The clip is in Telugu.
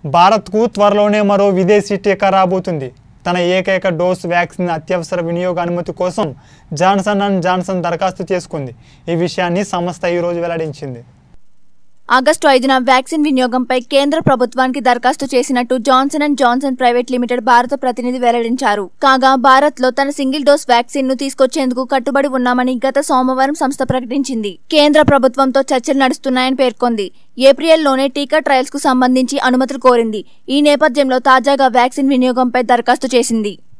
భారత్కు త్వరలోనే మరో విదేశీ టీకా రాబోతుంది తన ఏకైక డోస్ వ్యాక్సిన్ అత్యవసర వినియోగ అనుమతి కోసం జాన్సన్ అండ్ జాన్సన్ దరఖాస్తు చేసుకుంది ఈ విషయాన్ని సంస్థ ఈరోజు వెల్లడించింది ఆగస్టు ఐదున వ్యాక్సిన్ వినియోగంపై కేంద్ర ప్రభుత్వానికి దరఖాస్తు చేసినట్టు Johnson and Johnson private limited భారత ప్రతినిధి వెల్లడించారు కాగా భారత్ లో తన సింగిల్ డోస్ వ్యాక్సిన్ ను తీసుకొచ్చేందుకు కట్టుబడి ఉన్నామని గత సోమవారం సంస్థ ప్రకటించింది కేంద్ర ప్రభుత్వంతో చర్చలు నడుస్తున్నాయని పేర్కొంది ఏప్రిల్లోనే టీకా ట్రయల్స్ కు సంబంధించి అనుమతులు కోరింది ఈ నేపథ్యంలో తాజాగా వ్యాక్సిన్ వినియోగంపై దరఖాస్తు చేసింది